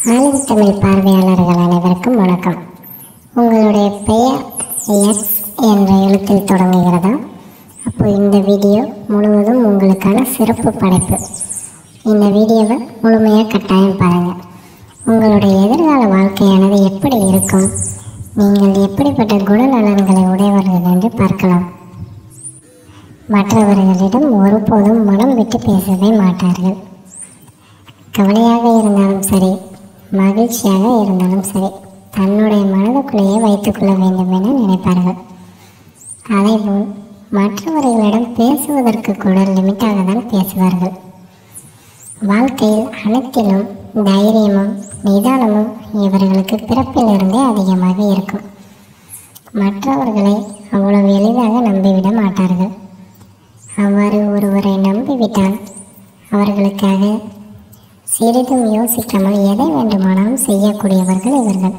ஆளும் தமிழ் பார்வையாளர்கள் அனைவருக்கும் வணக்கம் உங்களுடைய பெயர் எக்ஸ் என்ற எழுத்தில் தொடங்குகிறதா அப்போ இந்த வீடியோ முழுவதும் உங்களுக்கான சிறப்பு படைப்பு இந்த வீடியோவை முழுமையாக கட்டாயம் பாருங்கள் உங்களுடைய எதிர்கால வாழ்க்கையானது எப்படி இருக்கும் நீங்கள் எப்படிப்பட்ட குணநலன்களை உடையவர்கள் என்று பார்க்கலாம் மற்றவர்களிடம் ஒருபோதும் மனம் விட்டு பேசவே மாட்டார்கள் கவலையாக இருந்தாலும் சரி மகிழ்ச்சியாக இருந்தாலும் சரி தன்னுடைய மனதுக்குள்ளேயே வைத்துக்கொள்ள வேண்டும் என நினைப்பார்கள் அதேபோல் மற்றவர்களிடம் பேசுவதற்கு கூட லிமிட்டாக தான் பேசுவார்கள் வாழ்க்கையில் அனைத்திலும் தைரியமும் நிதானமும் இவர்களுக்கு பிறப்பிலிருந்தே அதிகமாக இருக்கும் மற்றவர்களை அவ்வளவு எளிதாக நம்பிவிட மாட்டார்கள் அவ்வாறு ஒருவரை நம்பிவிட்டால் அவர்களுக்காக சிறிதும் யோசிக்காமல் எதை வேண்டுமானாலும் செய்யக்கூடியவர்கள் இவர்கள்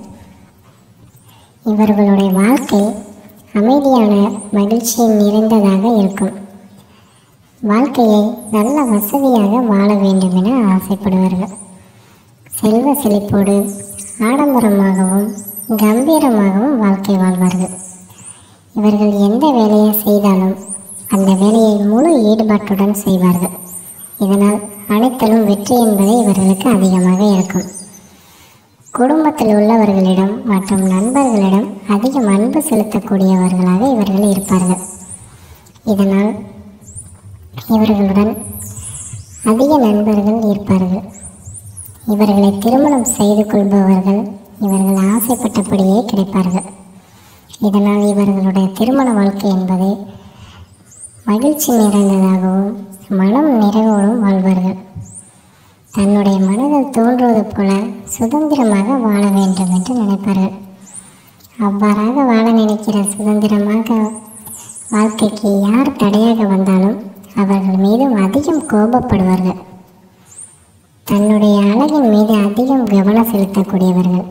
இவர்களுடைய வாழ்க்கை அமைதியான மகிழ்ச்சி நிறைந்ததாக இருக்கும் வாழ்க்கையை நல்ல வசதியாக வாழ வேண்டும் என ஆசைப்படுவார்கள் செல்வ செழிப்போடு ஆடம்பரமாகவும் கம்பீரமாகவும் வாழ்க்கை வாழ்வார்கள் இவர்கள் எந்த வேலையை செய்தாலும் அந்த வேலையை முழு ஈடுபாட்டுடன் செய்வார்கள் இதனால் அனைத்திலும் வெற்றி என்பது இவர்களுக்கு அதிகமாக இருக்கும் குடும்பத்தில் உள்ளவர்களிடம் மற்றும் நண்பர்களிடம் அதிகம் அன்பு செலுத்தக்கூடியவர்களாக இவர்கள் இருப்பார்கள் இதனால் இவர்களுடன் அதிக நண்பர்கள் இருப்பார்கள் இவர்களை திருமணம் செய்து கொள்பவர்கள் இவர்கள் ஆசைப்பட்டபடியே கிடைப்பார்கள் இதனால் இவர்களுடைய திருமண வாழ்க்கை என்பது மகிழ்ச்சி நிறைந்ததாகவும் மனம் நிறைவோடும் வாழ்வார்கள் தன்னுடைய மனதில் தோன்றுவது போல சுதந்திரமாக வாழ வேண்டும் என்று நினைப்பார்கள் அவ்வாறாக வாழ நினைக்கிற சுதந்திரமாக வாழ்க்கைக்கு யார் தடையாக வந்தாலும் அவர்கள் மீது அதிகம் கோபப்படுவார்கள் தன்னுடைய அழகின் மீது அதிகம் கவனம் செலுத்தக்கூடியவர்கள்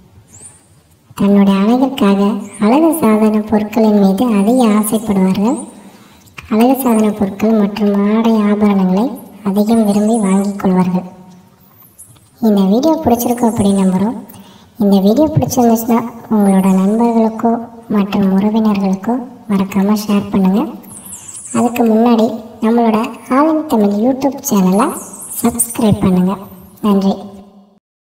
தன்னுடைய அழகிற்காக அழகு சாதன பொருட்களின் மீது அதிக ஆசைப்படுவார்கள் அழகு சாதன பொருட்கள் மற்றும் ஆடை ஆபரணங்களை அதிகம் விரும்பி வாங்கிக் கொள்வார்கள் இந்த வீடியோ பிடிச்சிருக்கோம் அப்படின்னு நம்புகிறோம் இந்த வீடியோ பிடிச்சிருந்துச்சுன்னா உங்களோட நண்பர்களுக்கோ மற்றும் உறவினர்களுக்கோ மறக்காமல் ஷேர் பண்ணுங்கள் அதுக்கு முன்னாடி நம்மளோட ஆலிம் தமிழ் யூடியூப் சேனலை சப்ஸ்கிரைப் பண்ணுங்கள் நன்றி